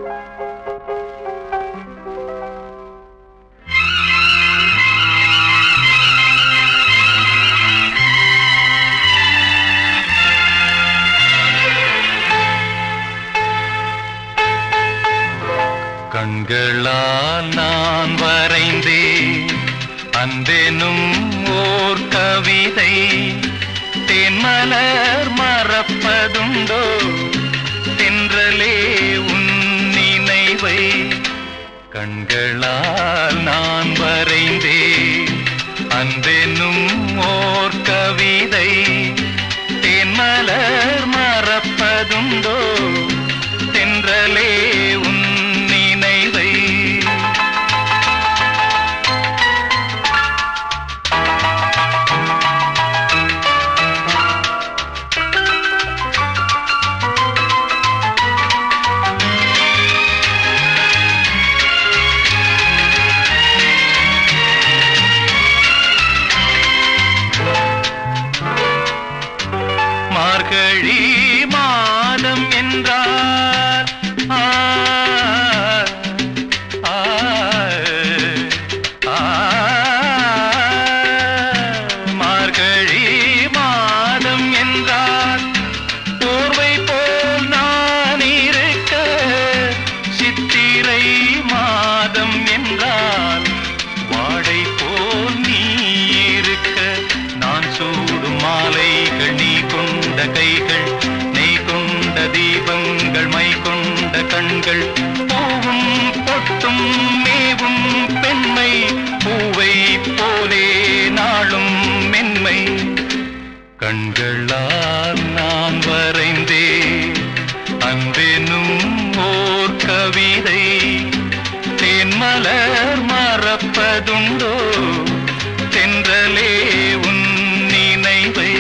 கண்களால் நான் வரைந்தேன் அன்பெனும் ஓர் கவிதை தென்மலர் மறப்பதுண்டோ தென்றலே உன் நினைவை கண்களால் நான் வரைந்தேன் அன்பெனும் ஓர் கவிதை தென்மலர் மறப்பதுண்டோ தென்றலே உன் நினைவை மார்கழி மாதம் என்றார் ஆ, ஆ, ஆ, மார்கழி மாதம் என்றார் போர்வை போல் நான் இருக்க சித்திரை மாதம் என்றால் வாடை போல் நீ இருக்க நான் சூடும் மாலைகள் நீ கொண்ட கைகள் நீ கொண்ட தீபங்கள் மை கொண்ட கண்கள் பூவும் பொட்டும் மேவும் பெண்மை பூவை போலே நாளும் மென்மை கண்களால் நான் வரைந்தேன் அன்பெனும் ஓர் கவிதை தேன்மலர் மறப்பதுண்டோ தென்றலே உன் நினைவை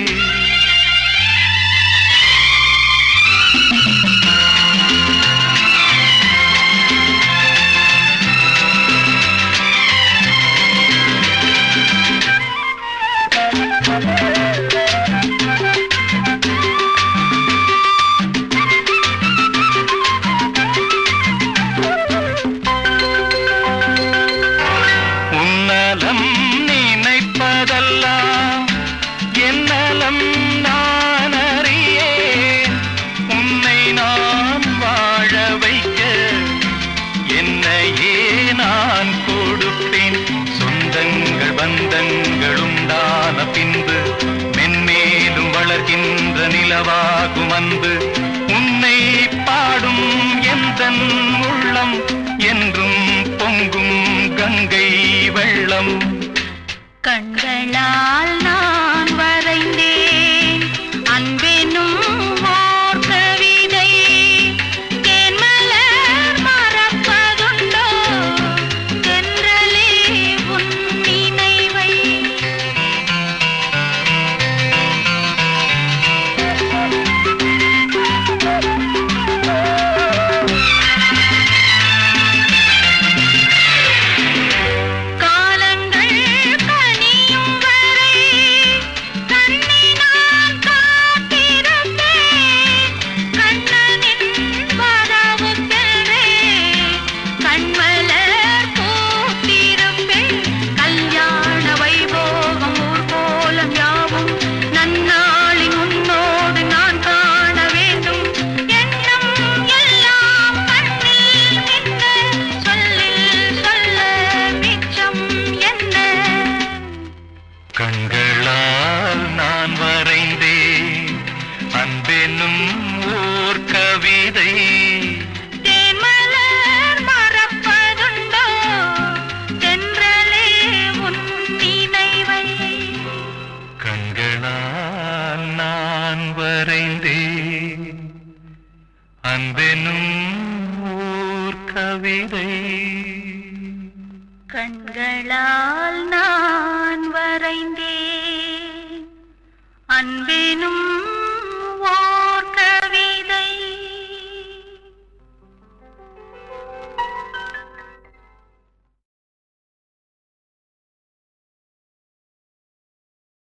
உன்னலம் நினைப்பதெல்லாம் என்னலம் நான் அறியேன் உன்னை நான் வாழ வைக்க என்னையே நான் கொடுப்பேன் சொந்தங்கள் பந்தங்கள் உண்டான பின்பு மென்மேலும் வளர்கின்ற நிலவாகும் அன்பு உன்னை பாடும் எந்தன் உள்ளம் என்றும் பொங்கும் கங்கை வெள்ளம் கண்களால் நான் வரைந்தேன் அன்பெனும் ஓர் கவிதை தேன்மலர் மறப்பதுண்டோ தென்றலே உன் நினைவை காலங்கள் கனியும் வரை கண்ணி நான் காத்திருப்பேன் கண்ணனின் வரவுக்கென்றே கண்மலர் பூத்திருப்பேன் கல்யாண வைபோகம் ஊர்கோலம் யாவும் நன்னாளின் உன்னோடு நான் காண வேண்டும் எண்ணம் எல்லாம் கண்ணில் மிக்க சொல்லில் சொல்ல மிச்சம் என்ன கண்களால் நான் வரைந்தேன் அன்பெனும் ஓர் கவிதை தேன்மலர் மறப்பதுண்டோ தென்றலே உன் நினைவை கண்களால் நான் வரைந்தேன் அன்பெனும் ஓர் கவிதை கண்களால் நான் வரைந்தேன் அன்பெனும் ஓர்